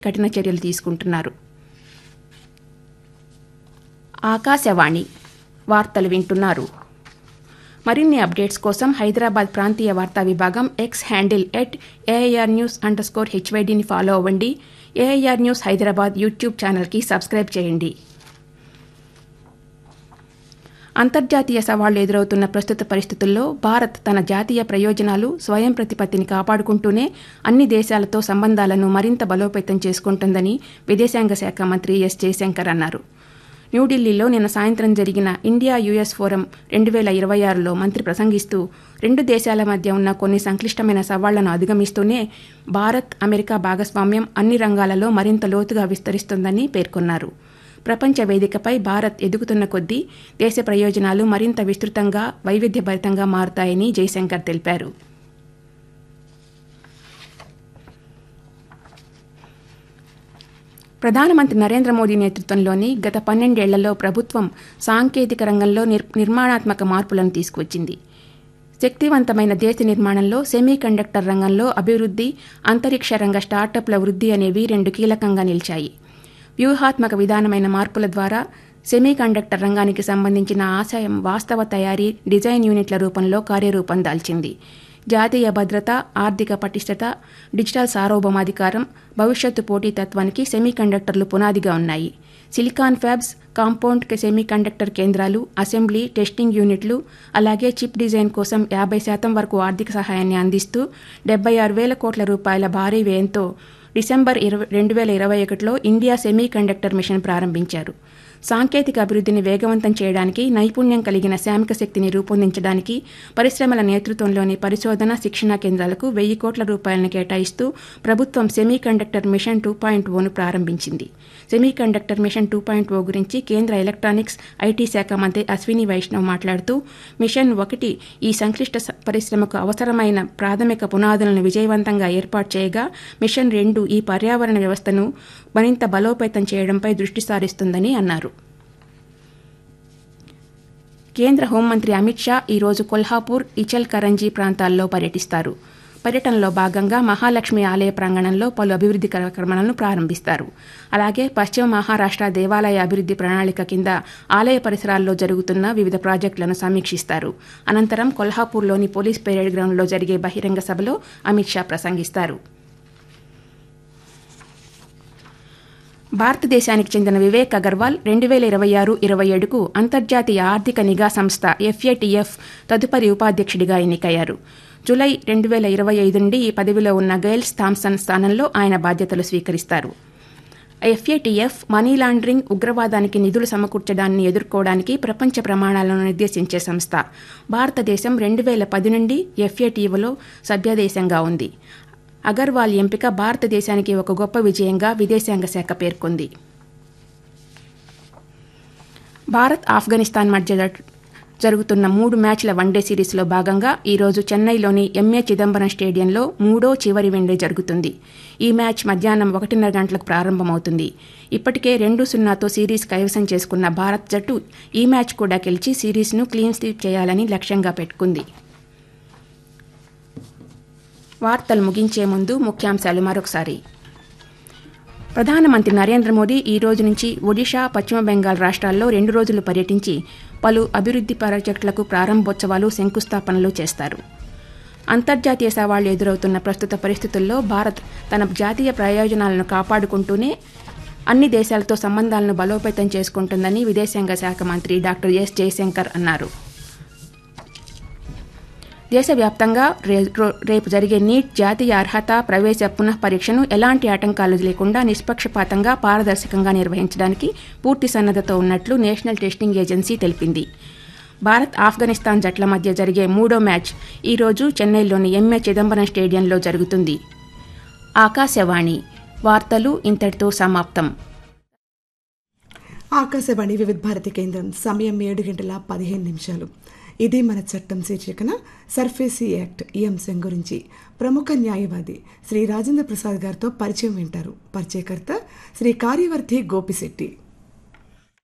కఠిన చర్యలు తీసుకుంటున్నారు ఆకాశవాణి వార్తలు వింటున్నారు మరిన్ని అప్డేట్స్ కోసం హైదరాబాద్ ప్రాంతీయ వార్తా విభాగం X handle at AIR news underscore హెచ్వైడిని ఫాలో అవ్వండి ఏఐఆర్ న్యూస్ హైదరాబాద్ యూట్యూబ్ ఛానల్కి సబ్స్క్రైబ్ చేయండి అంతర్జాతీయ సవాళ్లు ఎదురవుతున్న ప్రస్తుత పరిస్థితుల్లో భారత్ తన జాతీయ ప్రయోజనాలు స్వయం ప్రతిపత్తిని కాపాడుకుంటూనే అన్ని దేశాలతో సంబంధాలను మరింత బలోపేతం చేసుకుంటుందని విదేశాంగ శాఖ మంత్రి ఎస్ జయశంకర్ అన్నారు న్యూఢిల్లీలో నిన్న సాయంత్రం జరిగిన ఇండియా యుఎస్ ఫోరం రెండు వేల ఇరవై ఆరులో మంత్రి ప్రసంగిస్తూ రెండు దేశాల మధ్య ఉన్న కొన్ని సంక్లిష్టమైన సవాళ్లను అధిగమిస్తూనే భారత్ అమెరికా భాగస్వామ్యం అన్ని రంగాలలో మరింత లోతుగా విస్తరిస్తుందని పేర్కొన్నారు ప్రపంచ వేదికపై భారత్ ఎదుగుతున్న కొద్దీ దేశ ప్రయోజనాలు మరింత విస్తృతంగా వైవిధ్యభరితంగా మారుతాయని జైశంకర్ తెలిపారు ప్రధానమంత్రి నరేంద్ర మోదీ నేతృత్వంలోని గత పన్నెండేళ్లలో ప్రభుత్వం సాంకేతిక రంగంలో నిర్ నిర్మాణాత్మక మార్పులను తీసుకువచ్చింది శక్తివంతమైన దేశ నిర్మాణంలో సెమీ కండక్టర్ రంగంలో అభివృద్ధి అంతరిక్ష రంగ స్టార్టప్ల వృద్ధి అనేవి రెండు కీలకంగా నిలిచాయి వ్యూహాత్మక విధానమైన మార్పుల ద్వారా సెమీ కండక్టర్ రంగానికి సంబంధించిన ఆశయం వాస్తవ తయారీ డిజైన్ యూనిట్ల రూపంలో కార్యరూపం దాల్చింది జాతీయ భద్రత ఆర్థిక పటిష్టత డిజిటల్ సార్వభౌమాధికారం భవిష్యత్తు పోటీతత్వానికి సెమీ కండక్టర్లు పునాదిగా ఉన్నాయి silicon fabs compound semiconductor కేంద్రాలు అసెంబ్లీ టెస్టింగ్ యూనిట్లు అలాగే చిప్ డిజైన్ కోసం యాభై శాతం వరకు ఆర్థిక సహాయాన్ని అందిస్తూ డెబ్బై ఆరు వేల కోట్ల రూపాయల భారీ వ్యయంతో డిసెంబర్ ఇరవై రెండు వేల ఇరవై ఒకటిలో ఇండియా సెమీ కండక్టర్ మిషన్ ప్రారంభించారు సాంకేతిక అభివృద్ధిని వేగవంతం చేయడానికి నైపుణ్యం కలిగిన శ్రామిక శక్తిని రూపొందించడానికి పరిశ్రమల నేతృత్వంలోని పరిశోధన శిక్షణా కేంద్రాలకు వెయ్యి కోట్ల రూపాయలను కేటాయిస్తూ ప్రభుత్వం semiconductor mission two point ఓను ప్రారంభించింది semiconductor mission two point O గురించి కేంద్ర ఎలక్ట్రానిక్స్ ఐటీ శాఖ మంత్రి అశ్విని వైష్ణవ్ మాట్లాడుతూ మిషన్ ఒకటి ఈ సంక్లిష్ట పరిశ్రమకు అవసరమైన ప్రాథమిక పునాదులను విజయవంతంగా ఏర్పాటు చేయగా మిషన్ రెండు ఈ పర్యావరణ వ్యవస్థను మరింత బలోపేతం చేయడంపై దృష్టి సారిస్తుందని అన్నారు కేంద్ర హోంమంత్రి అమిత్ షా ఈరోజు కొల్హాపూర్ ఇచల్ కరంజీ ప్రాంతాల్లో పర్యటిస్తారు పర్యటనలో భాగంగా మహాలక్ష్మి ఆలయ ప్రాంగణంలో పలు అభివృద్ధి కార్యక్రమాలను ప్రారంభిస్తారు అలాగే పశ్చిమ మహారాష్ట్ర దేవాలయ అభివృద్ధి ప్రణాళిక కింద ఆలయ పరిసరాల్లో జరుగుతున్న వివిధ ప్రాజెక్టులను సమీక్షిస్తారు అనంతరం కొల్హాపూర్లోని పోలీస్ పెరేడ్ గ్రౌండ్లో జరిగే బహిరంగ సభలో అమిత్ షా ప్రసంగిస్తారు భారతదేశానికి చెందిన వివేక్ అగర్వాల్ రెండు వేల ఇరవై ఆరు ఇరవై ఏడుకు అంతర్జాతీయ ఆర్థిక నిఘా సంస్థ ఎఫ్ఏటిఎఫ్ తదుపరి ఉపాధ్యక్షుడిగా ఎన్నికయ్యారు జూలై రెండు వేల ఇరవై ఐదు నుండి ఈ పదవిలో ఉన్న గైల్స్ థామ్సన్ స్థానంలో ఆయన బాధ్యతలు స్వీకరిస్తారు ఎఫ్ఏటిఎఫ్ మనీ లాండరింగ్ ఉగ్రవాదానికి నిధులు సమకూర్చడాన్ని ఎదుర్కోవడానికి ప్రపంచ ప్రమాణాలను నిర్దేశించే సంస్థ భారతదేశం రెండు వేల పది నుండి ఎఫ్ఏటిఎఫ్లో సభ్యదేశంగా ఉంది అగర్వాల్ ఎంపిక భారతదేశానికి ఒక గొప్ప విజయంగా విదేశాంగ శాఖ పేర్కొంది భారత్ ఆఫ్ఘనిస్తాన్ మధ్య జరుగుతున్న మూడు మ్యాచ్ల వన్డే సిరీస్లో భాగంగా ఈరోజు చెన్నైలోని ఎంఏ చిదంబరం స్టేడియంలో మూడో చివరి వన్డే జరుగుతుంది ఈ మ్యాచ్ మధ్యాహ్నం ఒకటిన్నర గంటలకు ప్రారంభమవుతుంది ఇప్పటికే రెండు సున్నాతో సిరీస్ కైవసం చేసుకున్న భారత్ జట్టు ఈ మ్యాచ్ కూడా గెలిచి సిరీస్ను క్లీన్ స్వీప్ చేయాలని లక్ష్యంగా పెట్టుకుంది వార్తలు ముగించే ముందు ముఖ్యాంశాలు మరొకసారి ప్రధానమంత్రి నరేంద్ర మోదీ ఈ రోజు నుంచి ఒడిషా పశ్చిమ బెంగాల్ రాష్ట్రాల్లో రెండు రోజులు పర్యటించి పలు అభివృద్ధి ప్రాజెక్టులకు ప్రారంభోత్సవాలు శంకుస్థాపనలు చేస్తారు అంతర్జాతీయ సవాళ్లు ఎదురవుతున్న ప్రస్తుత పరిస్థితుల్లో భారత్ తన జాతీయ ప్రయోజనాలను కాపాడుకుంటూనే అన్ని దేశాలతో సంబంధాలను బలోపేతం చేసుకుంటుందని విదేశాంగ శాఖ మంత్రి డాక్టర్ ఎస్ జయశంకర్ అన్నారు దేశవ్యాప్తంగా రేపు జరిగే నీట్ జాతీయ అర్హత ప్రవేశ పునః పరీక్షను ఎలాంటి ఆటంకాలు లేకుండా నిష్పక్షపాతంగా పారదర్శకంగా నిర్వహించడానికి పూర్తి సన్నద్దతో ఉన్నట్లు నేషనల్ టెస్టింగ్ ఏజెన్సీ తెలిపింది భారత్ ఆఫ్ఘనిస్తాన్ జట్ల మధ్య జరిగే మూడో మ్యాచ్ ఈరోజు చెన్నైలోని ఎంఏ చిదంబరం స్టేడియంలో జరుగుతుంది ఆకాశవాణి వార్తలు ఇంతటితో సమాప్తం ఆకాశవాణి వివిధ భారతి కేంద్రం సమయం ఏడు గంటల పదిహేను నిమిషాలు ఇది మన చట్టం శీర్షికన సర్ఫేసీ యాక్ట్ ఈ అంశం గురించి ప్రముఖ న్యాయవాది శ్రీ రాజేంద్ర ప్రసాద్ గారితో పరిచయం వింటారు పరిచయకర్త శ్రీ కార్యవర్తి గోపిశెట్టి